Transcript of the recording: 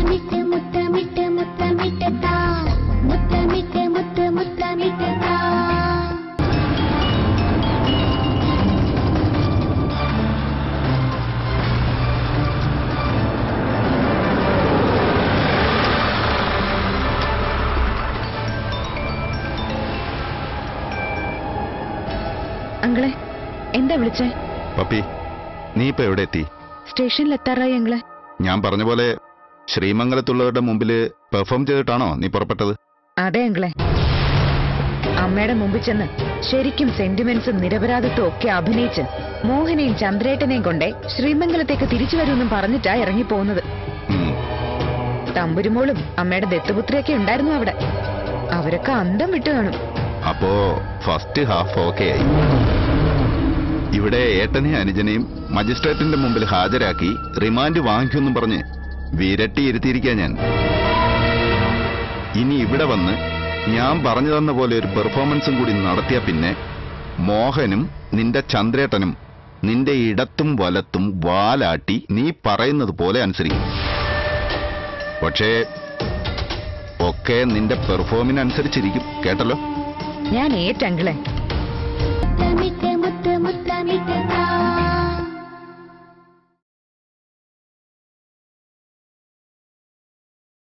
മുത്തമിട്ട് മുത്തമിട്ട് മുത്തമിട്ട് താ മുത്തമിട്ട് മുത്ത് മുത്തമിട്ട് താ അങ്കിളെ എന്താ വിളിച്ചേ പപ്പി നീ ഇപ്പൊ എവിടെ എത്തി സ്റ്റേഷനിൽ എത്താറായി അങ്കിളെ ഞാൻ പറഞ്ഞ പോലെ ശ്രീമംഗലത്തുള്ളവരുടെ മുമ്പിൽ പെർഫോം ചെയ്തിട്ടാണോ നീ പുറപ്പെട്ടത് അതെ അങ്കിളെ അമ്മയുടെ മുമ്പിൽ ചെന്ന് ശരിക്കും സെന്റിമെന്റ്സും നിരപരാധിത്വം ഒക്കെ അഭിനയിച്ച് മോഹനെയും ചന്ദ്രേട്ടനെയും കൊണ്ടേ ശ്രീമംഗലത്തേക്ക് തിരിച്ചു വരുമെന്നും പറഞ്ഞിട്ടാ ഇറങ്ങിപ്പോകുന്നത് ഉം. തമ്പുരുമോളും അമ്മയുടെ ദത്തുപുത്രിയൊക്കെ ഉണ്ടായിരുന്നു അവിടെ അവരൊക്കെ അന്തം വിട്ടു കാണും അപ്പോ ഫസ്റ്റ് ഹാഫ് ഓക്കെ ആയി ഇവിടെ ഏട്ടനെയും അനുജനെയും മജിസ്ട്രേറ്റിന്റെ മുമ്പിൽ ഹാജരാക്കി റിമാൻഡ് വാങ്ങിക്കുമെന്നും പറഞ്ഞ് വിരട്ടി ഇരുത്തിയിരിക്കാൻ ഞാൻ ഇനി ഇവിടെ വന്ന് ഞാൻ പറഞ്ഞു തന്ന പോലെ ഒരു പെർഫോമൻസും കൂടി നടത്തിയ പിന്നെ മോഹനും നിന്റെ ചന്ദ്രേട്ടനും നിന്റെ ഇടത്തും വലത്തും വാലാട്ടി നീ പറയുന്നത് പോലെ അനുസരിക്കും പക്ഷേ ഒക്കെ നിന്റെ പെർഫോമിനനുസരിച്ചിരിക്കും കേട്ടല്ലോ ഞാൻ ഏറ്റങ്കിളെ മുത്തമിട്ട് മുത്ത് മുത്തമിട്ട്